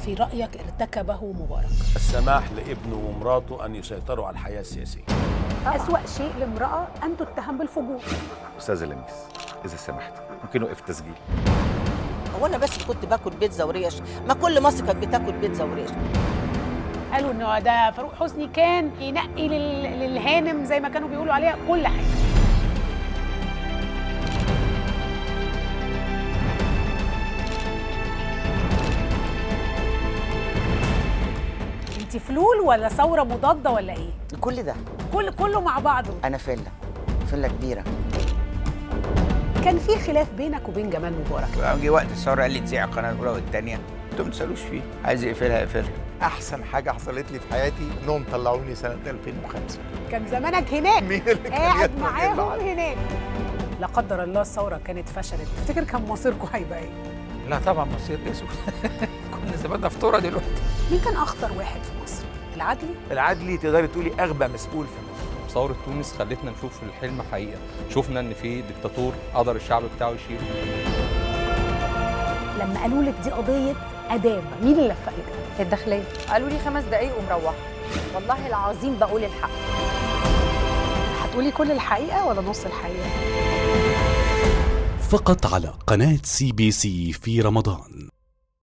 في رايك ارتكبه مبارك السماح لابنه ومراته ان يسيطروا على الحياه السياسيه اسوا شيء لامراه ان تتهم بالفجور استاذ لميس اذا سمحت ممكن نوقف تسجيل هو انا بس كنت باكل بيتزا وريش ما كل مصر كانت بتاكل بيتزا وريش قالوا انه ده فاروق حسني كان ينقي لل... للهانم زي ما كانوا بيقولوا عليها كل حاجه انت فلول ولا ثوره مضاده ولا ايه كل ده كل كله مع بعضه انا فله فله كبيره كان في خلاف بينك وبين جمال مبارك جه وقت الثوره قال لي تذيع القناه الاولى والثانيه انتوا ما تسالوش فيه عايز يقفلها يقفلها احسن حاجه حصلت لي في حياتي انهم طلعوني سنه 2005 كان زمانك هناك مين اللي كان قاعد يسمع معاهم إيه اللي هناك لا قدر الله الثوره كانت فشلت تفتكر كان مصيركم هيبقى ايه لا طبعا مصير اسود كنا زماننا في طوره دلوقتي مين كان اخطر واحد في مصر العدلي العدلي تقدري تقولي اغبى مسؤول في مصر ثورة تونس خلتنا نشوف الحلم حقيقة شفنا ان في دكتاتور قدر الشعب بتاعه يشيله لما قالوا لك دي قضيه اداب مين اللي لفق لك الداخليه قالوا لي خمس دقايق ومروحه والله العظيم بقول الحق هتقولي كل الحقيقه ولا نص الحقيقه فقط على قناة سي بي سي في رمضان